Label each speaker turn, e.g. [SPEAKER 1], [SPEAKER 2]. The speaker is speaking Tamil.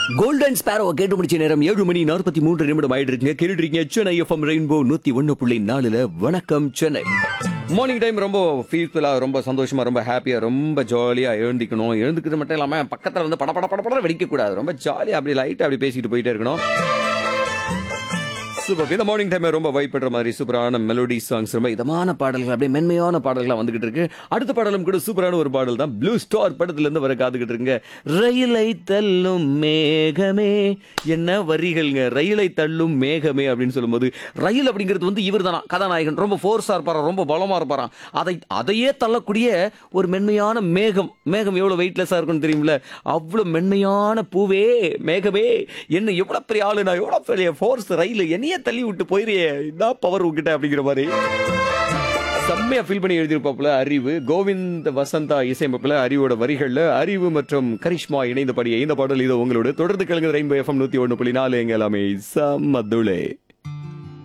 [SPEAKER 1] கோல்டன் ஸ்பேரோ கேட்டு முடிச்ச நேரம் ஏழு மணி நாற்பத்தி மூன்று நிமிடம் ஆயிட்டு இருக்குங்க கேட்டுருக்கீங்க சென்னை எஃப்எம் ரெயின்போ நூத்தி ஒன்னு புள்ளி நாலுல வணக்கம் சென்னை மார்னிங் டைம் ரொம்ப ஃபீல்ஃபுல்லா ரொம்ப சந்தோஷமா ரொம்ப ஹாப்பியா ரொம்ப ஜாலியா எழுந்திக்கணும் எழுந்துக்கிறது மட்டும் இல்லாம பக்கத்துல வந்து பட பட பட பட வெடிக்க கூடாது ரொம்ப ஜாலியா அப்படி லைட்டா அப்படி பேசிட்டு போயிட்டே இருக்கணும் சூப்பர் இந்த மார்னிங் டைம் ரொம்ப வைப் பண்ற மாதிரி சூப்பரான மெலோடி சாங்ஸ் ரொம்ப இதமான பாடல்கள் அப்படியே மென்மையான பாடல்களா வந்துகிட்டு இருக்கு அடுத்த பாடலும் கூட சூப்பரான ஒரு பாடல் தான் ப்ளூ ஸ்டார் படத்துல இருந்து வர காத்துக்கிட்டு இருக்குங்க ரயிலை தள்ளும் மேகமே என்ன வரிகள்ங்க ரயிலை தள்ளும் மேகமே அப்படின்னு சொல்லும்போது ரயில் அப்படிங்கிறது வந்து இவர் தானா கதாநாயகன் ரொம்ப ஃபோர்ஸா இருப்பாராம் ரொம்ப பலமா இருப்பாராம் அதை அதையே தள்ளக்கூடிய ஒரு மென்மையான மேகம் மேகம் எவ்வளவு வெயிட்லெஸ்ஸா இருக்கும்னு தெரியுமில்ல அவ்வளவு மென்மையான பூவே மேகமே என்ன எவ்வளவு பெரிய ஆளு நான் எவ்வளவு பெரிய ஃபோர்ஸ் ரயில் என்னையே தள்ளி விட்டு போயிரியே இதான் பவர் உங்ககிட்ட அப்படிங்கிற மாதிரி செம்மையா ஃபீல் பண்ணி எழுதியிருப்பாப்புல அறிவு கோவிந்த் வசந்தா இசையமைப்புல அறிவோட வரிகள்ல அறிவு மற்றும் கரிஷ்மா இணைந்த படிய இந்த பாடல் இது உங்களோட தொடர்ந்து கலங்க ரெயின்போ எஃப்எம் நூத்தி ஒன்று புள்ளி நாலு எங்க எல்லாமே சம்மதுளே